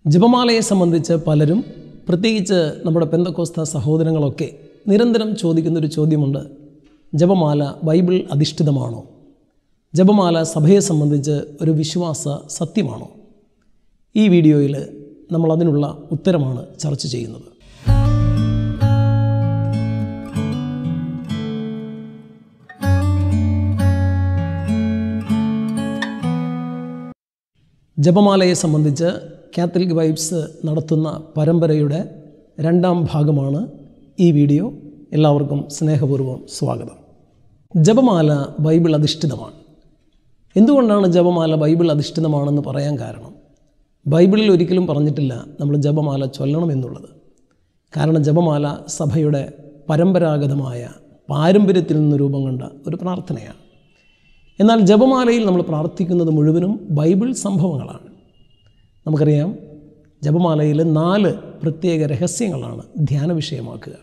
ജപമാലയെ സംബന്ധിച്ച് പലരും പ്രത്യേകിച്ച് നമ്മുടെ പെന്തക്കോസ്ത സഹോദരങ്ങളൊക്കെ നിരന്തരം ചോദിക്കുന്നൊരു ചോദ്യമുണ്ട് ജപമാല ബൈബിൾ അധിഷ്ഠിതമാണോ ജപമാല സഭയെ സംബന്ധിച്ച് ഒരു വിശ്വാസ സത്യമാണോ ഈ വീഡിയോയിൽ നമ്മൾ അതിനുള്ള ഉത്തരമാണ് ചർച്ച ചെയ്യുന്നത് ജപമാലയെ സംബന്ധിച്ച് കാത്തലിക് വൈബ്സ് നടത്തുന്ന പരമ്പരയുടെ രണ്ടാം ഭാഗമാണ് ഈ വീഡിയോ എല്ലാവർക്കും സ്നേഹപൂർവ്വം സ്വാഗതം ജപമാല ബൈബിൾ അധിഷ്ഠിതമാണ് എന്തുകൊണ്ടാണ് ജപമാല ബൈബിൾ അധിഷ്ഠിതമാണെന്ന് പറയാൻ കാരണം ബൈബിളിൽ ഒരിക്കലും പറഞ്ഞിട്ടില്ല നമ്മൾ ജപമാല ചൊല്ലണം എന്നുള്ളത് കാരണം ജപമാല സഭയുടെ പരമ്പരാഗതമായ പാരമ്പര്യത്തിൽ നിന്ന് രൂപം കൊണ്ട ഒരു പ്രാർത്ഥനയാണ് എന്നാൽ ജപമാലയിൽ നമ്മൾ പ്രാർത്ഥിക്കുന്നത് മുഴുവനും ബൈബിൾ സംഭവങ്ങളാണ് നമുക്കറിയാം ജപമാലയിൽ നാല് പ്രത്യേക രഹസ്യങ്ങളാണ് ധ്യാന വിഷയമാക്കുക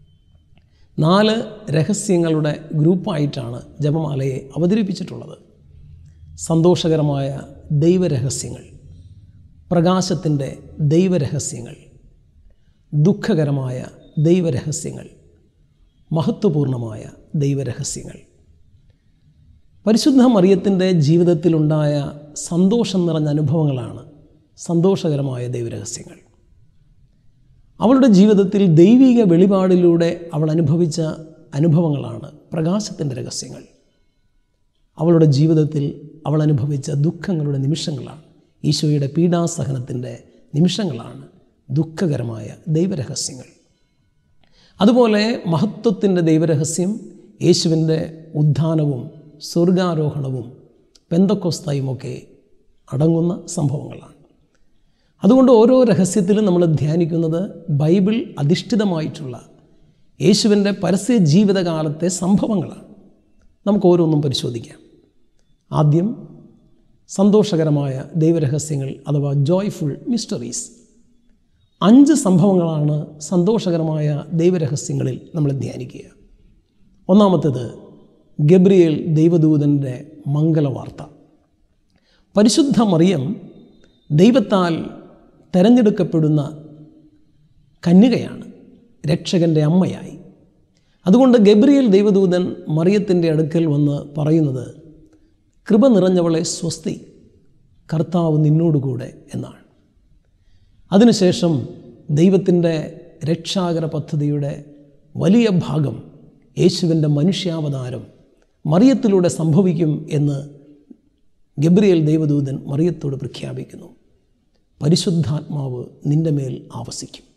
നാല് രഹസ്യങ്ങളുടെ ഗ്രൂപ്പായിട്ടാണ് ജപമാലയെ അവതരിപ്പിച്ചിട്ടുള്ളത് സന്തോഷകരമായ ദൈവരഹസ്യങ്ങൾ പ്രകാശത്തിൻ്റെ ദൈവരഹസ്യങ്ങൾ ദുഃഖകരമായ ദൈവരഹസ്യങ്ങൾ മഹത്വപൂർണമായ ദൈവരഹസ്യങ്ങൾ പരിശുദ്ധ മറിയത്തിൻ്റെ ജീവിതത്തിലുണ്ടായ സന്തോഷം നിറഞ്ഞ അനുഭവങ്ങളാണ് സന്തോഷകരമായ ദൈവരഹസ്യങ്ങൾ അവളുടെ ജീവിതത്തിൽ ദൈവിക വെളിപാടിലൂടെ അവൾ അനുഭവിച്ച അനുഭവങ്ങളാണ് പ്രകാശത്തിൻ്റെ രഹസ്യങ്ങൾ അവളുടെ ജീവിതത്തിൽ അവൾ അനുഭവിച്ച ദുഃഖങ്ങളുടെ നിമിഷങ്ങളാണ് ഈശോയുടെ പീഡാസഹനത്തിൻ്റെ നിമിഷങ്ങളാണ് ദുഃഖകരമായ ദൈവരഹസ്യങ്ങൾ അതുപോലെ മഹത്വത്തിൻ്റെ ദൈവരഹസ്യം യേശുവിൻ്റെ ഉത്ഥാനവും സ്വർഗാരോഹണവും പെന്തക്കൊസ്തായുമൊക്കെ അടങ്ങുന്ന സംഭവങ്ങളാണ് അതുകൊണ്ട് ഓരോ രഹസ്യത്തിലും നമ്മൾ ധ്യാനിക്കുന്നത് ബൈബിൾ അധിഷ്ഠിതമായിട്ടുള്ള യേശുവിൻ്റെ പരസ്യ ജീവിതകാലത്തെ സംഭവങ്ങളാണ് നമുക്ക് ഓരോന്നും പരിശോധിക്കാം ആദ്യം സന്തോഷകരമായ ദൈവരഹസ്യങ്ങൾ അഥവാ ജോയ്ഫുൾ മിസ്റ്ററീസ് അഞ്ച് സംഭവങ്ങളാണ് സന്തോഷകരമായ ദൈവരഹസ്യങ്ങളിൽ നമ്മൾ ധ്യാനിക്കുക ഒന്നാമത്തേത് ഗബ്രിയേൽ ദൈവദൂതൻ്റെ മംഗളവാർത്ത പരിശുദ്ധ മറിയം ദൈവത്താൽ തെരഞ്ഞെടുക്കപ്പെടുന്ന കന്യകയാണ് രക്ഷകൻ്റെ അമ്മയായി അതുകൊണ്ട് ഗബ്രിയേൽ ദൈവദൂതൻ മറിയത്തിൻ്റെ അടുക്കൽ വന്ന് പറയുന്നത് കൃപ നിറഞ്ഞവളെ സ്വസ്തി കർത്താവ് നിന്നോടുകൂടെ എന്നാണ് അതിനുശേഷം ദൈവത്തിൻ്റെ രക്ഷാകര പദ്ധതിയുടെ വലിയ ഭാഗം യേശുവിൻ്റെ മനുഷ്യാവതാരം മറിയത്തിലൂടെ സംഭവിക്കും എന്ന് ഗബ്രിയേൽ ദൈവദൂതൻ മറിയത്തോട് പ്രഖ്യാപിക്കുന്നു പരിശുദ്ധാത്മാവ് നിന്റെ മേൽ ആവസിക്കും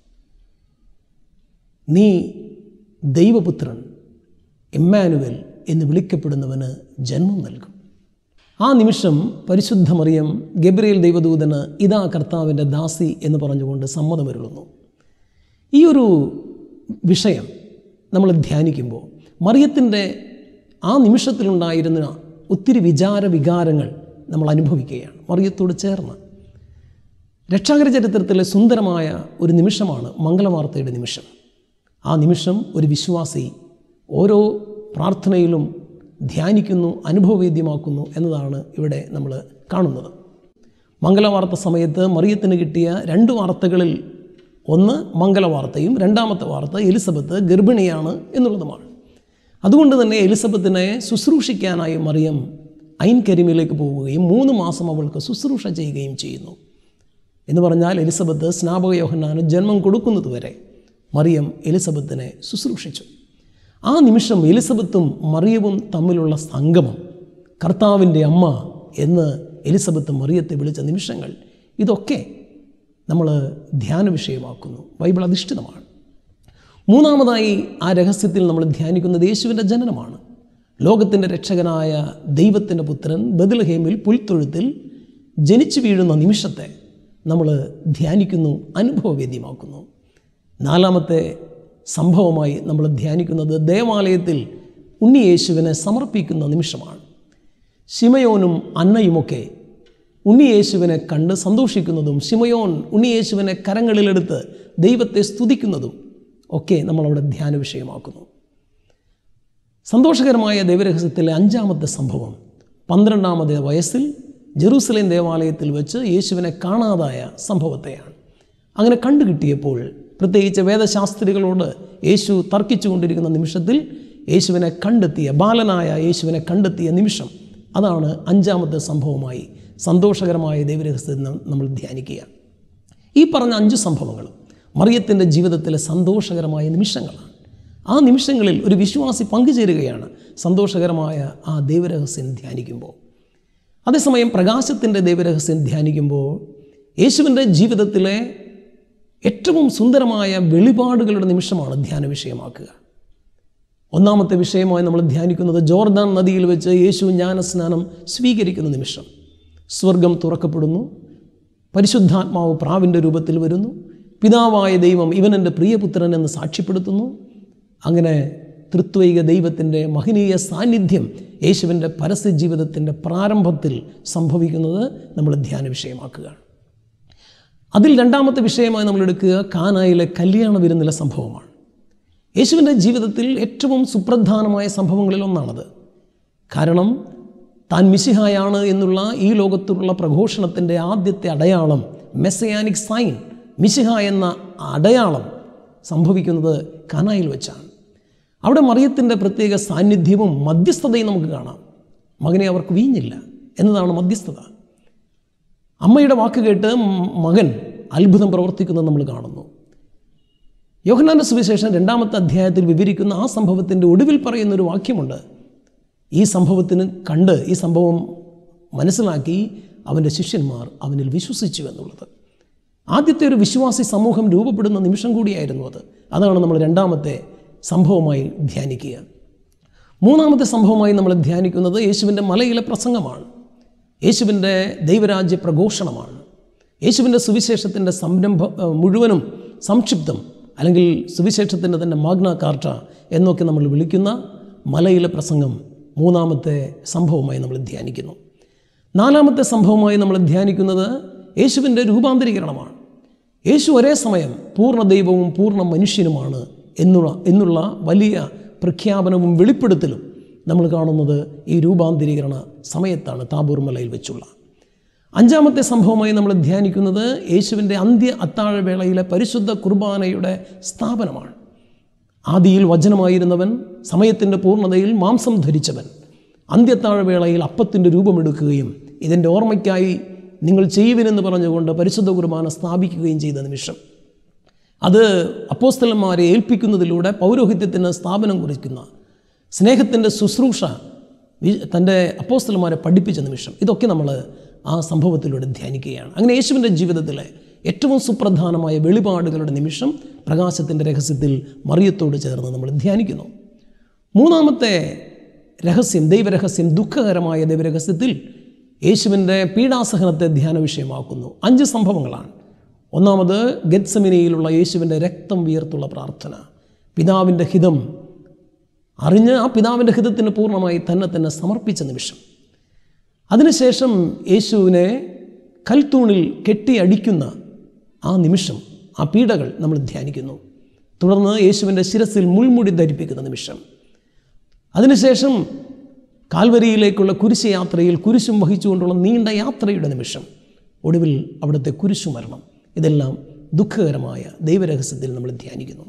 നീ ദൈവപുത്രൻ എമ്മാനുവൽ എന്ന് വിളിക്കപ്പെടുന്നവന് ജന്മം നൽകും ആ നിമിഷം പരിശുദ്ധ മറിയം ഗബ്രിയേൽ ദൈവദൂതന് ഇതാ കർത്താവിൻ്റെ ദാസി എന്ന് പറഞ്ഞുകൊണ്ട് സമ്മതമരുളുന്നു ഈ ഒരു വിഷയം നമ്മൾ ധ്യാനിക്കുമ്പോൾ മറിയത്തിൻ്റെ ആ നിമിഷത്തിലുണ്ടായിരുന്ന ഒത്തിരി വിചാര വികാരങ്ങൾ നമ്മൾ അനുഭവിക്കുകയാണ് മറിയത്തോട് ചേർന്ന് രക്ഷാകര ചരിത്രത്തിലെ സുന്ദരമായ ഒരു നിമിഷമാണ് മംഗളവാർത്തയുടെ നിമിഷം ആ നിമിഷം ഒരു വിശ്വാസി ഓരോ പ്രാർത്ഥനയിലും ധ്യാനിക്കുന്നു അനുഭവവേദ്യമാക്കുന്നു എന്നതാണ് ഇവിടെ നമ്മൾ കാണുന്നത് മംഗളവാർത്ത സമയത്ത് മറിയത്തിന് കിട്ടിയ രണ്ട് വാർത്തകളിൽ ഒന്ന് മംഗളവാർത്തയും രണ്ടാമത്തെ വാർത്ത എലിസബത്ത് ഗർഭിണിയാണ് എന്നുള്ളതുമാണ് അതുകൊണ്ട് തന്നെ എലിസബത്തിനെ ശുശ്രൂഷിക്കാനായി മറിയം ഐൻ കരിമിലേക്ക് പോവുകയും മൂന്ന് മാസം അവൾക്ക് ശുശ്രൂഷ ചെയ്യുകയും ചെയ്യുന്നു എന്ന് പറഞ്ഞാൽ എലിസബത്ത് സ്നാപക യോഹന്നാന് ജന്മം കൊടുക്കുന്നതുവരെ മറിയം എലിസബത്തിനെ ശുശ്രൂഷിച്ചു ആ നിമിഷം എലിസബത്തും മറിയവും തമ്മിലുള്ള സംഗമം കർത്താവിൻ്റെ അമ്മ എന്ന് എലിസബത്ത് മറിയത്തെ വിളിച്ച നിമിഷങ്ങൾ ഇതൊക്കെ നമ്മൾ ധ്യാന വിഷയമാക്കുന്നു ബൈബിൾ അധിഷ്ഠിതമാണ് മൂന്നാമതായി ആ രഹസ്യത്തിൽ നമ്മൾ ധ്യാനിക്കുന്നത് യേശുവിൻ്റെ ജനനമാണ് ലോകത്തിൻ്റെ രക്ഷകനായ ദൈവത്തിൻ്റെ പുത്രൻ ബദൽഹേമിൽ പുൽത്തൊഴുത്തിൽ ജനിച്ചു വീഴുന്ന നിമിഷത്തെ നമ്മൾ ധ്യാനിക്കുന്നു അനുഭവവേദ്യമാക്കുന്നു നാലാമത്തെ സംഭവമായി നമ്മൾ ധ്യാനിക്കുന്നത് ദേവാലയത്തിൽ ഉണ്ണിയേശുവിനെ സമർപ്പിക്കുന്ന നിമിഷമാണ് ശിമയോനും അന്നയുമൊക്കെ ഉണ്ണിയേശുവിനെ കണ്ട് സന്തോഷിക്കുന്നതും ശിമയോൻ ഉണ്ണിയേശുവിനെ കരങ്ങളിലെടുത്ത് ദൈവത്തെ സ്തുതിക്കുന്നതും ഒക്കെ നമ്മളവിടെ ധ്യാന വിഷയമാക്കുന്നു സന്തോഷകരമായ ദൈവരഹസ്യത്തിലെ അഞ്ചാമത്തെ സംഭവം പന്ത്രണ്ടാമത്തെ വയസ്സിൽ ജെറൂസലേം ദേവാലയത്തിൽ വെച്ച് യേശുവിനെ കാണാതായ സംഭവത്തെയാണ് അങ്ങനെ കണ്ടുകിട്ടിയപ്പോൾ പ്രത്യേകിച്ച് വേദശാസ്ത്രികളോട് യേശു തർക്കിച്ചുകൊണ്ടിരിക്കുന്ന നിമിഷത്തിൽ യേശുവിനെ കണ്ടെത്തിയ ബാലനായ യേശുവിനെ കണ്ടെത്തിയ നിമിഷം അതാണ് അഞ്ചാമത്തെ സംഭവമായി സന്തോഷകരമായ ദൈവരഹസ്യത്തിൽ നമ്മൾ ധ്യാനിക്കുക ഈ പറഞ്ഞ അഞ്ച് സംഭവങ്ങൾ മറിയത്തിൻ്റെ ജീവിതത്തിലെ സന്തോഷകരമായ നിമിഷങ്ങളാണ് ആ നിമിഷങ്ങളിൽ ഒരു വിശ്വാസി പങ്കുചേരുകയാണ് സന്തോഷകരമായ ആ ദൈവരഹസ്യം ധ്യാനിക്കുമ്പോൾ അതേസമയം പ്രകാശത്തിൻ്റെ ദൈവരഹസ്യം ധ്യാനിക്കുമ്പോൾ യേശുവിൻ്റെ ജീവിതത്തിലെ ഏറ്റവും സുന്ദരമായ വെളിപാടുകളുടെ നിമിഷമാണ് ധ്യാന വിഷയമാക്കുക ഒന്നാമത്തെ വിഷയമായി നമ്മൾ ധ്യാനിക്കുന്നത് ജോർദാൻ നദിയിൽ വെച്ച് യേശു ജ്ഞാനസ്നാനം സ്വീകരിക്കുന്ന നിമിഷം സ്വർഗം തുറക്കപ്പെടുന്നു പരിശുദ്ധാത്മാവ് പ്രാവിൻ്റെ രൂപത്തിൽ വരുന്നു പിതാവായ ദൈവം ഇവൻ എൻ്റെ പ്രിയപുത്രൻ എന്ന് സാക്ഷ്യപ്പെടുത്തുന്നു അങ്ങനെ തൃത്വൈക ദൈവത്തിൻ്റെ മഹനീയ സാന്നിധ്യം യേശുവിൻ്റെ പരസ്യ ജീവിതത്തിൻ്റെ പ്രാരംഭത്തിൽ സംഭവിക്കുന്നത് നമ്മൾ ധ്യാന വിഷയമാക്കുകയാണ് അതിൽ രണ്ടാമത്തെ വിഷയമായി നമ്മൾ എടുക്കുക കാനായിലെ കല്യാണ വിരുന്നിലെ സംഭവമാണ് യേശുവിൻ്റെ ജീവിതത്തിൽ ഏറ്റവും സുപ്രധാനമായ സംഭവങ്ങളിൽ ഒന്നാണത് കാരണം താൻ മിശിഹായാണ് എന്നുള്ള ഈ ലോകത്തുള്ള പ്രഘോഷണത്തിൻ്റെ ആദ്യത്തെ അടയാളം മെസ്സയാനിക് സൈൻ മിശിഹ എന്ന അടയാളം സംഭവിക്കുന്നത് കാനായിൽ വെച്ചാണ് അവിടെ മറിയത്തിൻ്റെ പ്രത്യേക സാന്നിധ്യവും മധ്യസ്ഥതയും നമുക്ക് കാണാം മകനെ അവർക്ക് വീഞ്ഞില്ല എന്നതാണ് മധ്യസ്ഥത അമ്മയുടെ വാക്ക് കേട്ട് മകൻ അത്ഭുതം പ്രവർത്തിക്കുന്നത് നമ്മൾ കാണുന്നു യോഹനാന്റെ സുവിശേഷം രണ്ടാമത്തെ അധ്യായത്തിൽ വിവരിക്കുന്ന ആ സംഭവത്തിൻ്റെ ഒടുവിൽ പറയുന്നൊരു വാക്യമുണ്ട് ഈ സംഭവത്തിന് കണ്ട് ഈ സംഭവം മനസ്സിലാക്കി അവൻ്റെ ശിഷ്യന്മാർ അവനിൽ വിശ്വസിച്ചു എന്നുള്ളത് ആദ്യത്തെ ഒരു വിശ്വാസി സമൂഹം രൂപപ്പെടുന്ന നിമിഷം കൂടിയായിരുന്നു അത് അതാണ് നമ്മൾ രണ്ടാമത്തെ സംഭവമായി ധ്യാനിക്കുക മൂന്നാമത്തെ സംഭവമായി നമ്മൾ ധ്യാനിക്കുന്നത് യേശുവിൻ്റെ മലയിലെ പ്രസംഗമാണ് യേശുവിൻ്റെ ദൈവരാജ്യ പ്രഘോഷണമാണ് യേശുവിൻ്റെ സുവിശേഷത്തിൻ്റെ സംരംഭം ഏഹ്, മുഴുവനും സംക്ഷിപ്തം അല്ലെങ്കിൽ സുവിശേഷത്തിൻ്റെ തന്നെ മാഗ്ന കാർട്ട എന്നൊക്കെ നമ്മൾ വിളിക്കുന്ന മലയിലെ പ്രസംഗം മൂന്നാമത്തെ സംഭവമായി നമ്മൾ ധ്യാനിക്കുന്നു നാലാമത്തെ സംഭവമായി നമ്മൾ ധ്യാനിക്കുന്നത് യേശുവിൻ്റെ രൂപാന്തരീകരണമാണ് യേശു ഒരേ സമയം പൂർണ്ണ ദൈവവും പൂർണ്ണ മനുഷ്യനുമാണ് എന്നുള്ള എന്നുള്ള വലിയ പ്രഖ്യാപനവും വെളിപ്പെടുത്തലും നമ്മൾ കാണുന്നത് ഈ രൂപാന്തരീകരണ സമയത്താണ് താബൂർ മലയിൽ വെച്ചുള്ള അഞ്ചാമത്തെ സംഭവമായി നമ്മൾ ധ്യാനിക്കുന്നത് യേശുവിൻ്റെ അന്ത്യ അത്താഴവേളയിലെ പരിശുദ്ധ കുർബാനയുടെ സ്ഥാപനമാണ് ആദിയിൽ വചനമായിരുന്നവൻ സമയത്തിൻ്റെ പൂർണ്ണതയിൽ മാംസം ധരിച്ചവൻ അന്ത്യത്താഴവേളയിൽ അപ്പത്തിൻ്റെ രൂപമെടുക്കുകയും ഇതിൻ്റെ ഓർമ്മയ്ക്കായി നിങ്ങൾ ചെയ്യുവിനെന്ന് പറഞ്ഞുകൊണ്ട് പരിശുദ്ധ കുർബാന സ്ഥാപിക്കുകയും ചെയ്ത നിമിഷം അത് അപ്പോസ്തലന്മാരെ ഏൽപ്പിക്കുന്നതിലൂടെ പൗരോഹിത്യത്തിന് സ്ഥാപനം കുറിക്കുന്ന സ്നേഹത്തിൻ്റെ ശുശ്രൂഷ വി- തൻ്റെ അപ്പോസ്തലന്മാരെ പഠിപ്പിച്ച നിമിഷം ഇതൊക്കെ നമ്മൾ ആ സംഭവത്തിലൂടെ ധ്യാനിക്കുകയാണ് അങ്ങനെ യേശുവിൻ്റെ ജീവിതത്തിലെ ഏറ്റവും സുപ്രധാനമായ വെളിപാടുകളുടെ നിമിഷം പ്രകാശത്തിൻ്റെ രഹസ്യത്തിൽ മറിയത്തോട് ചേർന്ന് നമ്മൾ ധ്യാനിക്കുന്നു മൂന്നാമത്തെ രഹസ്യം ദൈവരഹസ്യം ദുഃഖകരമായ ദൈവരഹസ്യത്തിൽ യേശുവിൻ്റെ പീഡാസഹനത്തെ ധ്യാന വിഷയമാക്കുന്നു അഞ്ച് സംഭവങ്ങളാണ് ഒന്നാമത് ഗത്സമിനിയിലുള്ള യേശുവിൻ്റെ രക്തം വിയർത്തുള്ള പ്രാർത്ഥന പിതാവിൻ്റെ ഹിതം അറിഞ്ഞ് ആ പിതാവിൻ്റെ ഹിതത്തിന് പൂർണ്ണമായി തന്നെ തന്നെ സമർപ്പിച്ച നിമിഷം അതിനുശേഷം യേശുവിനെ കൽത്തൂണിൽ കെട്ടിയടിക്കുന്ന ആ നിമിഷം ആ പീഡകൾ നമ്മൾ ധ്യാനിക്കുന്നു തുടർന്ന് യേശുവിൻ്റെ ശിരസിൽ മുൾമുടി ധരിപ്പിക്കുന്ന നിമിഷം അതിനുശേഷം കാൽവരിയിലേക്കുള്ള കുരിശ് യാത്രയിൽ കുരിശും വഹിച്ചുകൊണ്ടുള്ള നീണ്ട യാത്രയുടെ നിമിഷം ഒടുവിൽ അവിടുത്തെ കുരിശു മരണം ഇതെല്ലാം ദുഃഖകരമായ ദൈവരഹസ്യത്തിൽ നമ്മൾ ധ്യാനിക്കുന്നു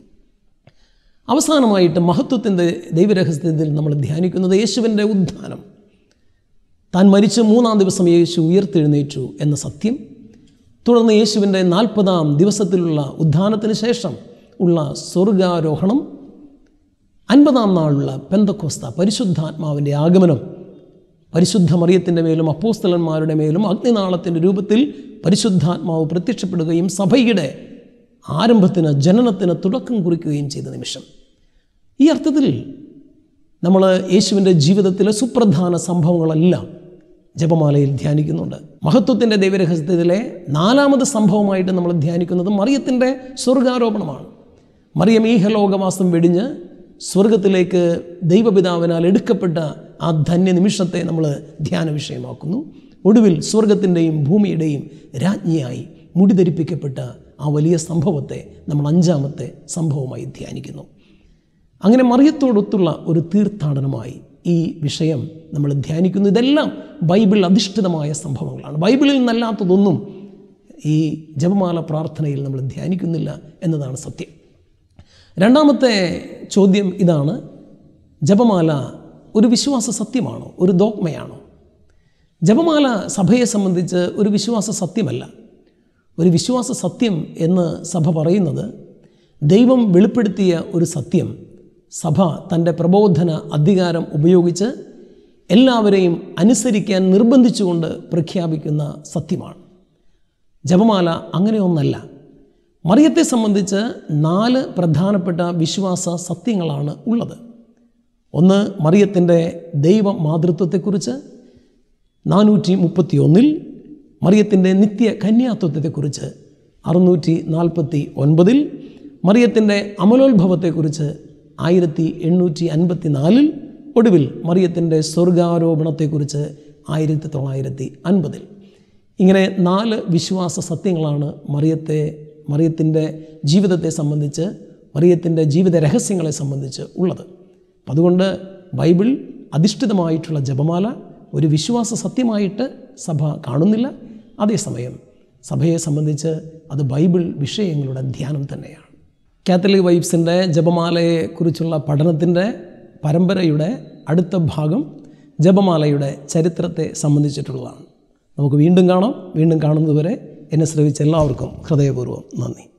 അവസാനമായിട്ട് മഹത്വത്തിൻ്റെ ദൈവരഹസ്യത്തിൽ നമ്മൾ ധ്യാനിക്കുന്നത് യേശുവിൻ്റെ ഉദ്ധാനം താൻ മരിച്ച് മൂന്നാം ദിവസം യേശു ഉയർത്തെഴുന്നേറ്റു എന്ന സത്യം തുടർന്ന് യേശുവിൻ്റെ നാൽപ്പതാം ദിവസത്തിലുള്ള ഉദ്ധാനത്തിന് ശേഷം ഉള്ള സ്വർഗാരോഹണം അൻപതാം നാളുള്ള പെന്തക്കോസ്ത പരിശുദ്ധാത്മാവിൻ്റെ ആഗമനം പരിശുദ്ധ മറിയത്തിൻ്റെ മേലും അപ്പോസ്തലന്മാരുടെ മേലും അഗ്നിനാളത്തിൻ്റെ രൂപത്തിൽ പരിശുദ്ധാത്മാവ് പ്രത്യക്ഷപ്പെടുകയും സഭയുടെ ആരംഭത്തിന് ജനനത്തിന് തുടക്കം കുറിക്കുകയും ചെയ്ത നിമിഷം ഈ അർത്ഥത്തിൽ നമ്മൾ യേശുവിൻ്റെ ജീവിതത്തിലെ സുപ്രധാന സംഭവങ്ങളെല്ലാം ജപമാലയിൽ ധ്യാനിക്കുന്നുണ്ട് മഹത്വത്തിൻ്റെ ദൈവരഹസ്യത്തിലെ നാലാമത് സംഭവമായിട്ട് നമ്മൾ ധ്യാനിക്കുന്നത് മറിയത്തിൻ്റെ സ്വർഗാരോപണമാണ് മറിയം ഈഹലോകവാസം വെടിഞ്ഞ് സ്വർഗത്തിലേക്ക് ദൈവപിതാവിനാൽ എടുക്കപ്പെട്ട ആ ധന്യ നിമിഷത്തെ നമ്മൾ ധ്യാന വിഷയമാക്കുന്നു ഒടുവിൽ സ്വർഗത്തിൻ്റെയും ഭൂമിയുടെയും രാജ്ഞിയായി മുടിധരിപ്പിക്കപ്പെട്ട ആ വലിയ സംഭവത്തെ നമ്മൾ അഞ്ചാമത്തെ സംഭവമായി ധ്യാനിക്കുന്നു അങ്ങനെ മറിയത്തോടൊത്തുള്ള ഒരു തീർത്ഥാടനമായി ഈ വിഷയം നമ്മൾ ധ്യാനിക്കുന്നു ഇതെല്ലാം ബൈബിൾ അധിഷ്ഠിതമായ സംഭവങ്ങളാണ് ബൈബിളിൽ നിന്നല്ലാത്തതൊന്നും ഈ ജപമാല പ്രാർത്ഥനയിൽ നമ്മൾ ധ്യാനിക്കുന്നില്ല എന്നതാണ് സത്യം രണ്ടാമത്തെ ചോദ്യം ഇതാണ് ജപമാല ഒരു വിശ്വാസ സത്യമാണോ ഒരു ദോഗ്മയാണോ ജപമാല സഭയെ സംബന്ധിച്ച് ഒരു വിശ്വാസ സത്യമല്ല ഒരു വിശ്വാസ സത്യം എന്ന് സഭ പറയുന്നത് ദൈവം വെളിപ്പെടുത്തിയ ഒരു സത്യം സഭ തൻ്റെ പ്രബോധന അധികാരം ഉപയോഗിച്ച് എല്ലാവരെയും അനുസരിക്കാൻ നിർബന്ധിച്ചുകൊണ്ട് പ്രഖ്യാപിക്കുന്ന സത്യമാണ് ജപമാല അങ്ങനെയൊന്നല്ല മറിയത്തെ സംബന്ധിച്ച് നാല് പ്രധാനപ്പെട്ട വിശ്വാസ സത്യങ്ങളാണ് ഉള്ളത് ഒന്ന് മറിയത്തിൻ്റെ ദൈവ മാതൃത്വത്തെക്കുറിച്ച് നാനൂറ്റി മുപ്പത്തി ഒന്നിൽ മറിയത്തിൻ്റെ നിത്യ കന്യാത്വത്വത്തെക്കുറിച്ച് അറുന്നൂറ്റി നാൽപ്പത്തി ഒൻപതിൽ മറിയത്തിൻ്റെ അമലോത്ഭവത്തെക്കുറിച്ച് ആയിരത്തി എണ്ണൂറ്റി അൻപത്തി നാലിൽ ഒടുവിൽ മറിയത്തിൻ്റെ സ്വർഗാരോപണത്തെക്കുറിച്ച് ആയിരത്തി തൊള്ളായിരത്തി അൻപതിൽ ഇങ്ങനെ നാല് വിശ്വാസ സത്യങ്ങളാണ് മറിയത്തെ മറിയത്തിൻ്റെ ജീവിതത്തെ സംബന്ധിച്ച് മറിയത്തിൻ്റെ ജീവിത രഹസ്യങ്ങളെ സംബന്ധിച്ച് ഉള്ളത് അപ്പം അതുകൊണ്ട് ബൈബിൾ അധിഷ്ഠിതമായിട്ടുള്ള ജപമാല ഒരു വിശ്വാസ സത്യമായിട്ട് സഭ കാണുന്നില്ല അതേസമയം സഭയെ സംബന്ധിച്ച് അത് ബൈബിൾ വിഷയങ്ങളുടെ ധ്യാനം തന്നെയാണ് കാത്തലിക് വൈബ്സിൻ്റെ ജപമാലയെക്കുറിച്ചുള്ള പഠനത്തിൻ്റെ പരമ്പരയുടെ അടുത്ത ഭാഗം ജപമാലയുടെ ചരിത്രത്തെ സംബന്ധിച്ചിട്ടുള്ളതാണ് നമുക്ക് വീണ്ടും കാണാം വീണ്ടും കാണുന്നതുവരെ എന്നെ ശ്രമിച്ച എല്ലാവർക്കും ഹൃദയപൂർവ്വം നന്ദി